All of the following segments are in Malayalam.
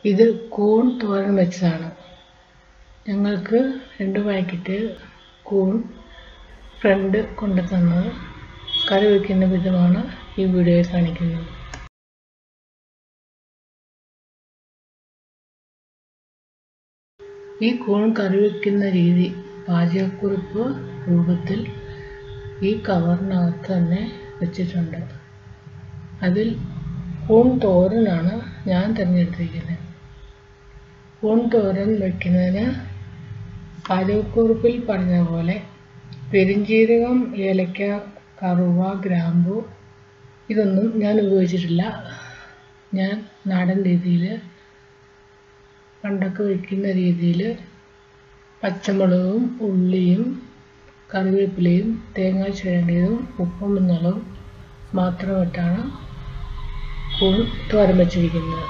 ഇത് കൂൺ തോരൻ വെച്ചതാണ് ഞങ്ങൾക്ക് രണ്ട് പാക്കറ്റ് കൂൺ ഫ്രണ്ട് കൊണ്ടു തന്നത് കറി വയ്ക്കുന്ന വിധമാണ് ഈ വീഡിയോയിൽ കാണിക്കുന്നത് ഈ കൂൺ കറി വയ്ക്കുന്ന രീതി പാചകക്കുറിപ്പ് രൂപത്തിൽ ഈ കവറിനകത്ത് തന്നെ വെച്ചിട്ടുണ്ട് അതിൽ കൂൺ തോരനാണ് ഞാൻ തിരഞ്ഞെടുത്തിരിക്കുന്നത് കൂൺ തോരൻ വയ്ക്കുന്നതിന് പാചകക്കുറിപ്പിൽ പറഞ്ഞ പോലെ പെരിഞ്ജീരകം ഏലക്ക കറുവ ഗ്രാമ്പു ഇതൊന്നും ഞാൻ ഉപയോഗിച്ചിട്ടില്ല ഞാൻ നാടൻ രീതിയിൽ പണ്ടൊക്കെ വയ്ക്കുന്ന രീതിയിൽ പച്ചമുളകും ഉള്ളിയും കറിവേപ്പിലയും തേങ്ങ ചിരണ്ടിയതും ഉപ്പും മഞ്ഞളും മാത്രമിട്ടാണ് കൂൺ തോരൻ വച്ചിരിക്കുന്നത്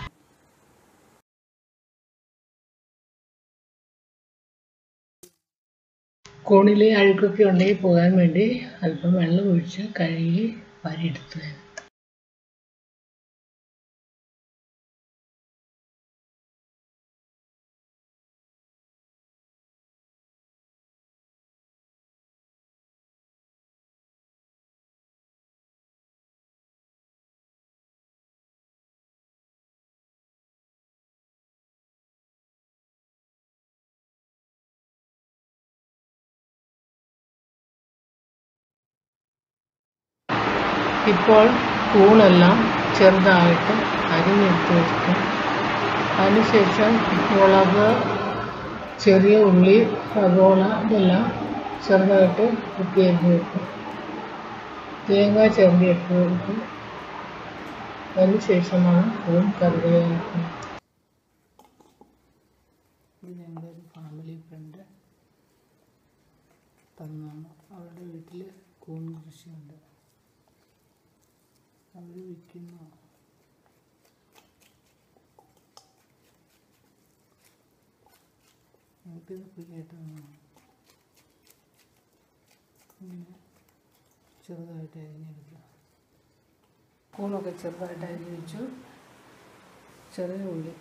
കൂണിലെ അഴുക്കൊക്കെ ഉണ്ടെങ്കിൽ പോകാൻ വേണ്ടി അല്പം വെള്ളം ഒഴിച്ച് കഴുകി വാരിയെടുത്തു ഞാൻ ഇപ്പോൾ കൂണെല്ലാം ചെറുതായിട്ട് അരിഞ്ഞെടുത്ത് വെക്കും അതിനുശേഷം മുളക് ചെറിയ ഉള്ളി സവോള ഇതെല്ലാം ചെറുതായിട്ട് കുത്തി അരിഞ്ഞ് വെക്കും തേങ്ങ ചിരണ്ടി എടുത്ത് വെക്കും അതിനുശേഷമാണ് കൂൺ കറി വെക്കുന്നത് ഇത് ഞങ്ങളുടെ ഒരു ഫാമിലി ഫ്രണ്ട് തന്നാണ് അവരുടെ വീട്ടിൽ കൂൺ കൃഷിയുണ്ട് അവർ വിൽക്കുന്ന നമുക്കിത് ഫ്രീ ആയിട്ട് തന്നതാണ് ഇങ്ങനെ ചെറുതായിട്ട് അരിഞ്ഞെടുക്കുക കൂണൊക്കെ ചെറുതായിട്ട് അരിഞ്ഞ് വെച്ചു ചെറിയ ഉള്ളി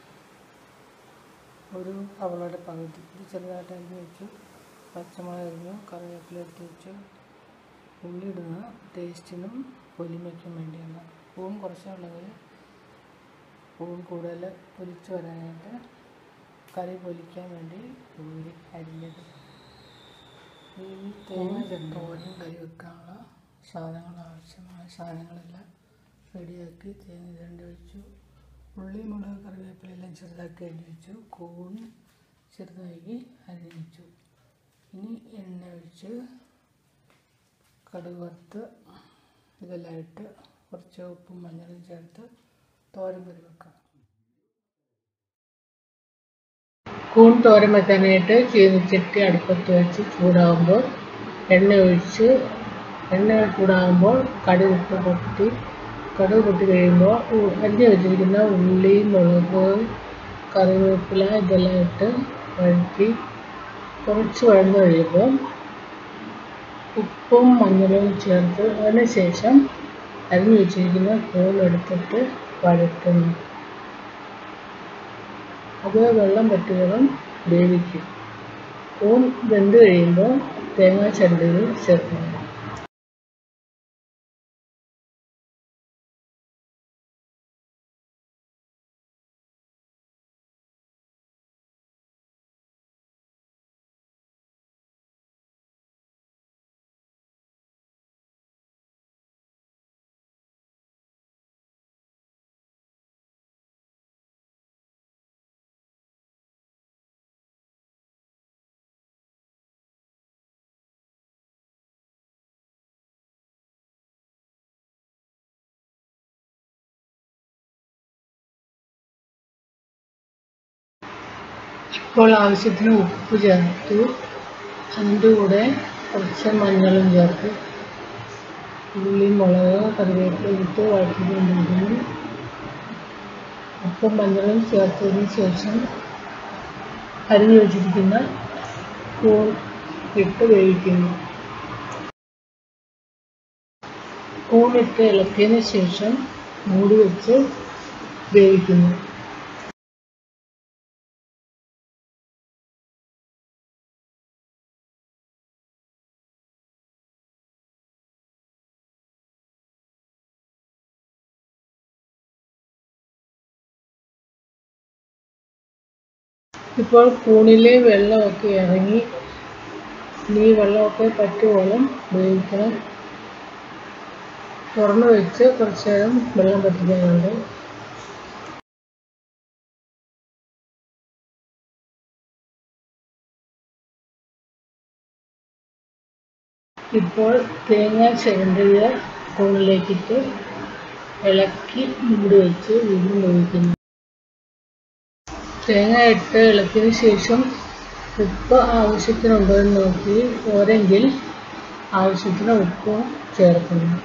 ഒരു അവളുടെ പകുതി ഇത് ചെറുതായിട്ട് അരിഞ്ഞ് വെച്ചു പച്ചമുളക് അരിഞ്ഞു കറിവേപ്പില എടുത്ത് വെച്ചു ഉള്ളി ഇടുന്ന ടേസ്റ്റിനും പൊലിമയ്ക്കും വേണ്ടിയാണ് പൂവും കുറച്ചുണ്ടെങ്കിൽ പൂവും കൂടുതൽ പൊലിച്ച് വരാനായിട്ട് കറി പൊലിക്കാൻ വേണ്ടി ഉള്ളി അരിഞ്ഞത് ഈ തേങ്ങ തോരൻ കറി വെക്കാനുള്ള സാധനങ്ങൾ ആവശ്യമായ സാധനങ്ങളെല്ലാം റെഡിയാക്കി തേങ്ങ രണ്ട് വെച്ചു ഉള്ളി മുളക് കറിവേപ്പിലെല്ലാം ചെറുതാക്കി അരിഞ്ഞ് വെച്ചു കൂൺ ചെറുതാക്കി അരിഞ്ഞ് വെച്ചു ഇനി എണ്ണ ഒഴിച്ച് കടുക് വറുത്ത് ഇതെല്ലാം ഇട്ട് കുറച്ച് ഉപ്പും മഞ്ഞളും ചേർത്ത് തോരൻ കറി വെക്കാം കൂൺ തോരൻ വെക്കാനായിട്ട് ചീനിച്ചട്ടി അടുപ്പത്ത് വെച്ച് ചൂടാകുമ്പോൾ എണ്ണ ഒഴിച്ച് എണ്ണ ചൂടാകുമ്പോൾ കടുക് ഇട്ട് പൊട്ടി കടുക് പൊട്ടി കഴിയുമ്പോൾ അരിഞ്ഞ് വെച്ചിരിക്കുന്ന ഉള്ളി മുളക് കറിവേപ്പില ഇതെല്ലാം ഇട്ട് വഴറ്റി കുറച്ച് വഴന്ന് കഴിയുമ്പോൾ ഉപ്പും മഞ്ഞളും ചേർത്ത് അതിന് ശേഷം അരിഞ്ഞു വെച്ചിരിക്കുന്ന കൂൺ എടുത്തിട്ട് വഴറ്റുന്നു അത് വെള്ളം പറ്റുകളും വേവിക്കും കൂൺ വെന്ത് കഴിയുമ്പോൾ തേങ്ങാ ചരടുകൾ ചേർക്കുന്നു ഇപ്പോൾ ആവശ്യത്തിന് ഉപ്പ് ചേർത്തു അതിൻ്റെ കൂടെ കുറച്ച് മഞ്ഞളും ചേർത്ത് ഉള്ളി മുളക് കറിവേപ്പില ഇട്ട് വഴറ്റിക്കൊണ്ടിരിക്കുന്നു ഉപ്പും മഞ്ഞളും ചേർത്തതിന് ശേഷം അരിഞ്ഞു വെച്ചിരിക്കുന്ന കൂൺ ഇട്ട് വേവിക്കുന്നു കൂണിട്ട് ഇളക്കിയതിന് ശേഷം മൂടി വെച്ച് വേവിക്കുന്നു ഇപ്പോൾ കൂണിലെ വെള്ളമൊക്കെ ഇറങ്ങി ഇനി വെള്ളമൊക്കെ പറ്റുവോളം വേവിക്കണം തുറന്ന് വെച്ച് കുറച്ച് നേരം വെള്ളം പറ്റിക്കാനുണ്ട് ഇപ്പോൾ തേങ്ങ ചിരണ്ടിയ കൂണിലേക്കിട്ട് ഇളക്കി മൂടി വെച്ച് വീണ്ടും വേവിക്കുന്നു തേങ്ങ ഇട്ട് ഇളക്കിയതിന് ശേഷം ഉപ്പ് ആവശ്യത്തിനുണ്ടോ എന്ന് നോക്കി പോരെങ്കിൽ ആവശ്യത്തിന് ഉപ്പ് ചേർക്കുന്നു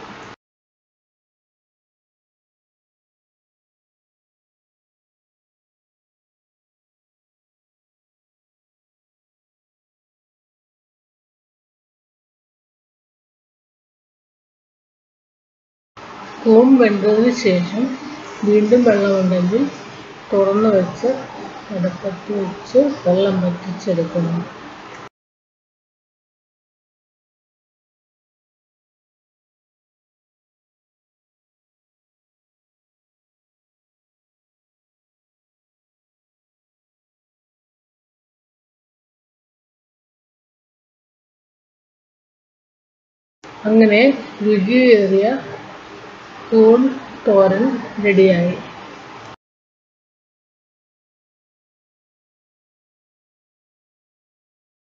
കൂൺ വെന്തതിന് ശേഷം വീണ്ടും വെള്ളമുണ്ടെങ്കിൽ തുറന്ന് വെച്ച് അടുപ്പത്ത് വെച്ച് വെള്ളം വറ്റിച്ചെടുക്കണം അങ്ങനെ രുചിയേറിയ കൂൺ തോരൻ റെഡിയായി